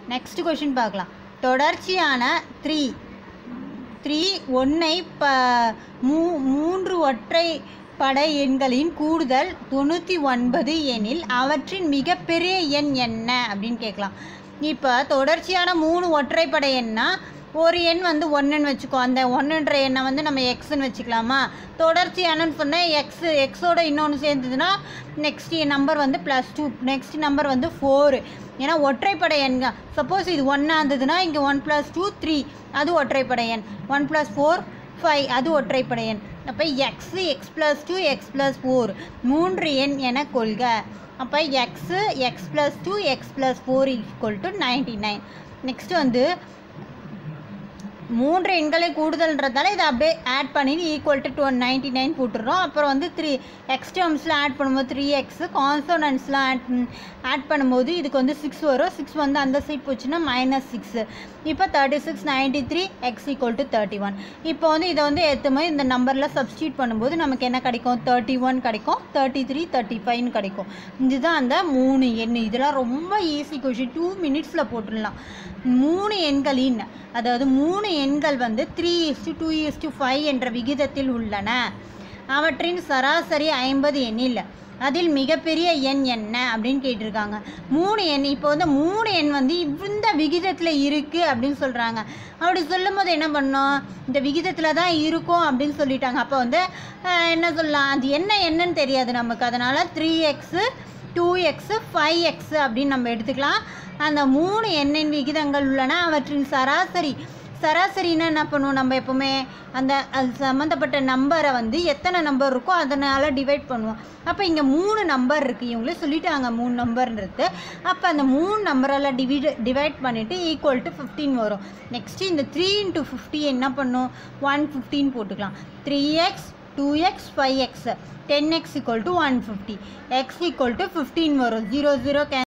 next question பார்க்கலாம் தொடர்ச்சியான three three ஒன்றை ப மூ மூன்று ஒற்றை படை எண்களின் கூடுதல் தொண்ணூற்றி ஒன்பது எனில் அவற்றின் மிகப்பெரிய எண் என்ன அப்படின்னு கேட்கலாம் இப்போ தொடர்ச்சியான மூணு ஒற்றைப்படை எண்ணா ஒரு எண் வந்து ஒன்றுன்னு வச்சுக்கோ அந்த ஒன்றுன்ற எண்ணை வந்து நம்ம எக்ஸ்ன்னு வச்சுக்கலாமா தொடர்ச்சியானன்னு சொன்னால் எக்ஸ் எக்ஸோட இன்னொன்று சேர்ந்ததுன்னா நெக்ஸ்ட் நம்பர் வந்து ப்ளஸ் டூ நெக்ஸ்ட் நம்பர் வந்து ஃபோரு ஏன்னா ஒற்றைப்படை எண்க சப்போஸ் இது ஒன்றா இருந்ததுன்னா இங்கே ஒன் ப்ளஸ் டூ த்ரீ அது ஒற்றைப்படை எண் ஒன் ப்ளஸ் ஃபோர் ஃபைவ் அது ஒற்றைப்படை எண் அப்போ x x plus two x plus four மூன்று எண் என கொள்க அப்போ x x plus two x plus four equal to ninety nine next வந்து மூன்று எண்களை கூடுதல்ன்றதால இதை அப்படியே ஆட் பண்ணி equal to one ninety nine போட்டுடுறோம் அப்புறம் வந்து த்ரீ எக்ஸ் டேர்ம்ஸில் ஆட் பண்ணும்போது த்ரீ எக்ஸு கான்சோனன்ஸ்லாம் ஆட் ஆட் பண்ணும்போது இதுக்கு வந்து சிக்ஸ் வரும் சிக்ஸ் வந்து அந்த சைட் போச்சுன்னா மைனஸ் சிக்ஸு இப்போ thirty six ninety three x equal to thirty one இப்போ வந்து இதை வந்து ஏற்றுமே இந்த நம்பரில் சப்ஸ்டியூட் பண்ணும்போது நமக்கு என்ன கிடைக்கும் தேர்ட்டி ஒன் கிடைக்கும் தேர்ட்டி த்ரீ தேர்ட்டி ஃபைவ்னு கிடைக்கும் இதுதான் அந்த மூணு எண் இதெல்லாம் ரொம்ப ஈஸி கொஷின் டூ மினிட்ஸில் போட்டுடலாம் மூணு எண்களின் அதாவது மூணு எண்கள் வந்து three is to two is to five என்ற விகிதத்தில் உள்ளன அவற்றின் சராசரி ஐம்பது எண்ணில் அதில் மிகப்பெரிய எண் என்ன அப்படின்னு கேட்டிருக்காங்க மூணு எண் இப்போ வந்து மூணு எண் வந்து இந்த விகிதத்தில் இருக்குது அப்படின்னு சொல்கிறாங்க அப்படி சொல்லும் போது என்ன பண்ணோம் இந்த விகிதத்தில் தான் இருக்கும் அப்படின்னு சொல்லிட்டாங்க அப்போ வந்து ஆஹ், என்ன சொல்லலாம் அது என்ன என்னன்னு தெரியாது நமக்கு அதனால் three x two x five x அப்படின்னு நம்ம எடுத்துக்கலாம் அந்த மூணு எண்ணின் விகிதங்கள் உள்ளன அவற்றின் சராசரி சராசரின்னா என்ன பண்ணுவோம் நம்ம எப்போவுமே அந்த அது சம்மந்தப்பட்ட நம்பரை வந்து எத்தனை நம்பர் இருக்கோ அதனால் டிவைட் பண்ணுவோம் அப்போ இங்கே மூணு நம்பர் இருக்குது இவங்களே சொல்லிட்டாங்க மூணு நம்பர்ன்றது அப்போ அந்த மூணு நம்பரால் டிவிட் டிவைட் பண்ணிவிட்டு ஈக்குவல் டு ஃபிஃப்டீன் வரும் நெக்ஸ்ட்டு இந்த த்ரீ இன்ட்டு ஃபிஃப்டி என்ன பண்ணும் ஒன் ஃபிஃப்டின் போட்டுக்கலாம் three x two x five x ten x equal to one fifty x equal to fifteen வரும் ஜீரோ ஜீரோ